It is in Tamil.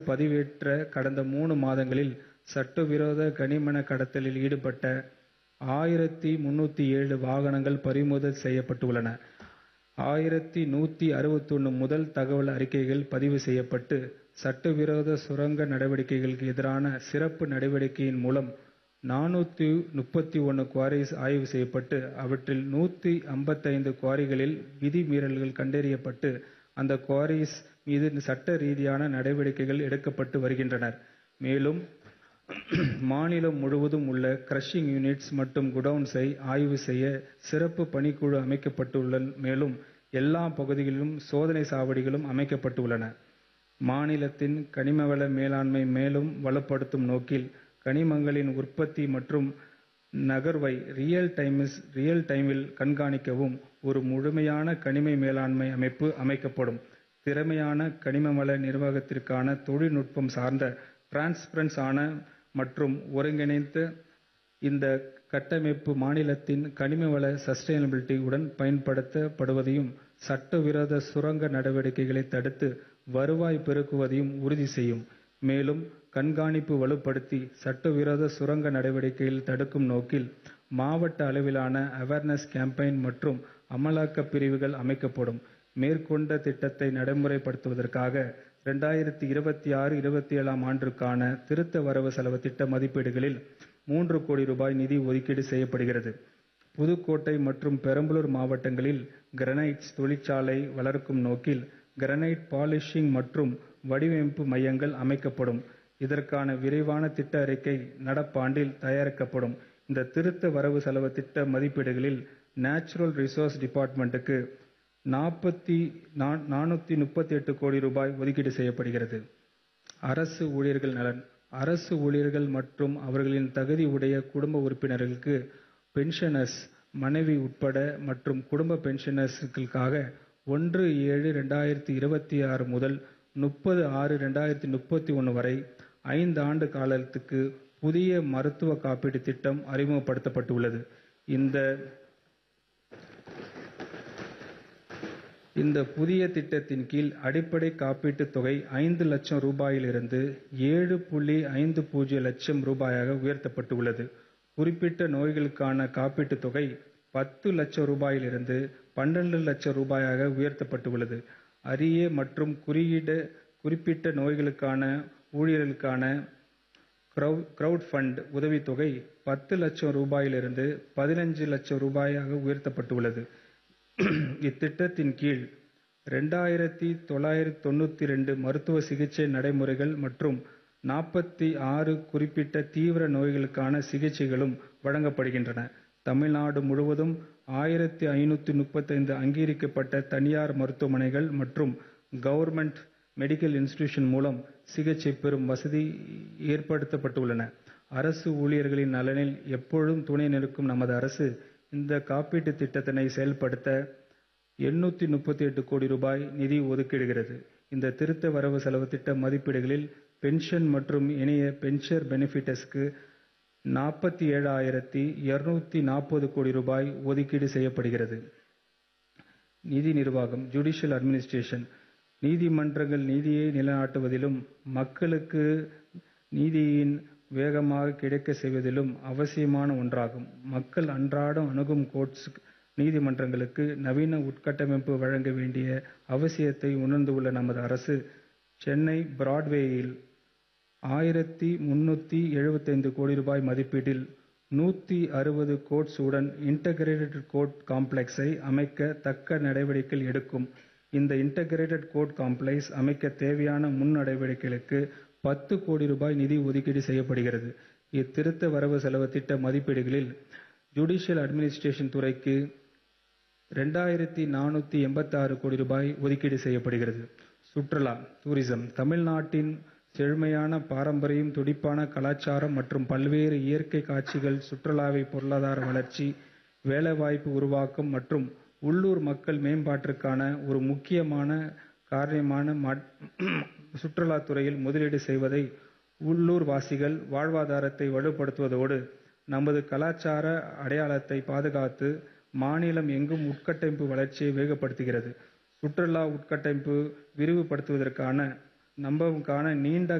பதிவேற்ற கடந்த மூணு மாதங்களில் சட்டவிரோத கனிம கடத்தலில் ஈடுபட்ட ஆயிரத்தி முன்னூத்தி ஏழு வாகனங்கள் பறிமுதல் செய்யப்பட்டுள்ளன. ஆயிரத்தி நூத்தி அறுபத்தொன்னு முதல் தகவல் அறிக்கைகள் பதிவு செய்யப்பட்டு, சட்டவிரோத சுரங்க நடவடிக்கைகளுக்கு எதிரான சிறப்பு நடவடிக்கையின் மூலம் நானூத்தி முப்பத்தொன்னு குவாரிஸ் ஆய்வு செய்யப்பட்டு, அவற்றில் நூத்தி ஐம்பத்தைந்து குவாரிகளில் விதி மீறல்கள் கண்டறியப்பட்டு, அந்த குவாரிஸ் மீது சட்ட ரீதியான நடவடிக்கைகள் எடுக்கப்பட்டு வருகின்றன. மேலும், மாநிலம் முழுவதும் உள்ள கிரஷிங் யூனிட்ஸ் மற்றும் குடோன்ஸை ஆய்வு செய்ய சிறப்பு பணிக்குழு அமைக்கப்பட்டுள்ளன. மேலும், எல்லா பகுதிகளிலும் சோதனை சாவடிகளும் அமைக்கப்பட்டுள்ளன. மாநிலத்தின் கனிமவள மேலாண்மையை மேலும் வலுப்படுத்தும் நோக்கில், கனிமங்களின் உற்பத்தி மற்றும் நகர்வை ரியல் டைமில் கண்காணிக்கவும் ஒரு முழுமையான கனிம மேலாண்மை அமைப்பு அமைக்கப்படும். திறமையான கனிமவள நிர்வாகத்திற்கான தொழில்நுட்பம் சார்ந்த, டிரான்ஸ்பரன்ஸ் ஆன மற்றும் ஒருங்கிணைந்த இந்த கட்டமைப்பு மாநிலத்தின் கனிமவள சஸ்டைனபிலிட்டி உடன் பயன்படுத்தப்படுவதையும், சட்டவிரோத சுரங்க நடவடிக்கைகளை தடுத்து வருவாய் பெருக்குவதையும் உறுதி செய்யும். மேலும், கண்காணிப்பு வலுப்படுத்தி, சட்டவிரோத சுரங்க நடவடிக்கைகளை தடுக்கும் நோக்கில், மாவட்ட அளவிலான அவேர்னஸ் கேம்பெயின் மற்றும் அமலாக்க பிரிவுகள் அமைக்கப்படும். மேற்கண்ட திட்டத்தை நடைமுறைப்படுத்துவதற்காக, 2026-27ஆம் ஆண்டிற்கான திருத்த வரவு செலவு திட்ட மதிப்பீடுகளில் மூன்று கோடி ரூபாய் நிதி ஒதுக்கீடு செய்யப்படுகிறது. புதுக்கோட்டை மற்றும் பெரம்பலூர் மாவட்டங்களில் கிரானைட் தொழிற்சாலை வளர்க்கும் நோக்கில், கிரானைட் பாலிஷிங் மற்றும் வடிவமைப்பு மையங்கள் அமைக்கப்படும். இதற்கான விரிவான திட்ட அறிக்கை நடப்பாண்டில் தயாரிக்கப்படும். இந்த திருத்த வரவு செலவு திட்ட மதிப்பீடுகளில், நேச்சுரல் ரிசோர்ஸ் டிபார்ட்மென்டுக்கு நானூத்தி முப்பத்தெட்டு கோடி ரூபாய் ஒதுக்கீடு செய்யப்படுகிறது. அரசு ஊழியர்கள் நலன் அரசு ஊழியர்கள் மற்றும் அவர்களின் தகுதி உடைய குடும்ப உறுப்பினர்களுக்கு பென்ஷனர்ஸ், மனைவி உட்பட மற்றும் குடும்ப பென்ஷனர்களுக்காக ஒன்று-ஏழு-2026 முதல் முப்பது-ஆறு-2031 வரை ஐந்தாண்டு காலத்துக்கு புதிய மருத்துவ காப்பீடு திட்டம் அறிமுகப்படுத்தப்பட்டுள்ளது. இந்த புதிய திட்டத்தின் கீழ், அடிப்படை காப்பீட்டுத் தொகை ஐந்து லட்சம் ரூபாயிலிருந்து ஏழு புள்ளி ஐந்து பூஜ்யம் லட்சம் ரூபாயாக உயர்த்தப்பட்டுள்ளது. குறிப்பிட்ட நோய்களுக்கான காப்பீட்டுத் தொகை பத்து லட்சம் ரூபாயிலிருந்து பன்னிரண்டு லட்சம் ரூபாயாக உயர்த்தப்பட்டுள்ளது. அரிய மற்றும் குறிப்பிட்ட நோய்களுக்கான ஊழியர்களுக்கான கிரவுட் ஃபண்ட் உதவித்தொகை பத்து லட்சம் ரூபாயிலிருந்து பதினைந்து லட்சம் ரூபாயாக உயர்த்தப்பட்டுள்ளது. இத்திட்டத்தின் கீழ், இரண்டாயிரத்து தொள்ளாயிரத்து தொண்ணூத்திரண்டு மருத்துவ சிகிச்சை நடைமுறைகள் மற்றும் நாற்பத்தாறு குறிப்பிட்ட தீவிர நோய்களுக்கான சிகிச்சைகளும் வழங்கப்படுகின்றன. தமிழ்நாடு முழுவதும் ஆயிரத்து ஐந்நூத்தி முப்பத்தைந்து அங்கீகரிக்கப்பட்ட தனியார் மருத்துவமனைகள் மற்றும் கவர்ன்மென்ட் மெடிக்கல் இன்ஸ்டிடியூஷன் மூலம் சிகிச்சை பெறும் வசதி ஏற்படுத்தப்பட்டுள்ளன. அரசு ஊழியர்களின் நலனில் எப்பொழுதும் துணை நிற்கும் நமது அரசு, இந்த காப்பீட்டுத் திட்டத்தினை செயல்படுத்த எண்ணூத்தி முப்பத்தெட்டு கோடி ரூபாய் நிதி ஒதுக்கிடுகிறது. இந்த திருத்த வரவு செலவு திட்ட மதிப்பீடுகளில், பென்ஷன் மற்றும் ஏனைய பென்ஷனர் பெனிபிட்ஸ்க்கு நாற்பத்தேழாயிரத்து இருநூத்தி நாற்பது கோடி ரூபாய் ஒதுக்கீடு செய்யப்படுகிறது. நிதி நிர்வாகம் ஜுடிஷியல் அட்மினிஸ்ட்ரேஷன் நீதிமன்றங்கள் நீதியை நிலைநாட்டுவதிலும், மக்களுக்கு நீதியின் வேகமாக கிடைக்கச் செய்வதிலும் அவசியமான ஒன்றாகும். மக்கள் அன்றாடம் அணுகும் கோர்ட்ஸ், நீதிமன்றங்களுக்கு நவீன உட்கட்டமைப்பு வழங்க வேண்டிய அவசியத்தை உணர்ந்துள்ள நமது அரசு, சென்னை பிராட்வேயில் ஆயிரத்து முன்னூத்தி எழுபத்தைந்து கோடி ரூபாய் மதிப்பீட்டில் நூத்தி அறுபது கோர்ட்ஸ் உடன் இன்டகிரேட்டட் கோர்ட் காம்ப்ளக்ஸை அமைக்க தக்க நடவடிக்கைகள் எடுக்கும். இந்த இன்டகிரேட்டட் கோர்ட் காம்ப்ளக்ஸ் அமைக்க தேவையான முன் நடவடிக்கைகளுக்கு பத்து கோடி ரூபாய் நிதி ஒதுக்கீடு செய்யப்படுகிறது. இத்திருத்த வரவு செலவு திட்ட மதிப்பீடுகளில், ஜுடிஷியல் அட்மினிஸ்ட்ரேஷன் துறைக்கு இரண்டாயிரத்து நானூத்தி எண்பத்தாறு கோடி ரூபாய் ஒதுக்கீடு செய்யப்படுகிறது. சுற்றுலா டூரிசம் தமிழ்நாட்டின் செழுமையான பாரம்பரியம், துடிப்பான கலாசாரம் மற்றும் பல்வேறு இயற்கை காட்சிகள் சுற்றுலாவை பொருளாதார வளர்ச்சி, வேலைவாய்ப்பு உருவாக்கம் மற்றும் உள்ளூர் மக்கள் மேம்பாட்டிற்கான ஒரு முக்கியமான காரணியாக சுற்றுலாத் துறையில் முதலீடு செய்வதை, உள்ளூர் வாசிகள் வாழ்வாதாரத்தை வலுப்படுத்துவதோடு, நமது கலாசார அடையாளத்தை பாதுகாத்து, மாநிலம் எங்கும் உட்கட்டமைப்பு வளர்ச்சியை வேகப்படுத்துகிறது. சுற்றுலா உட்கட்டமைப்பை விரிவுபடுத்துவதற்கான நம்பகமான நீண்ட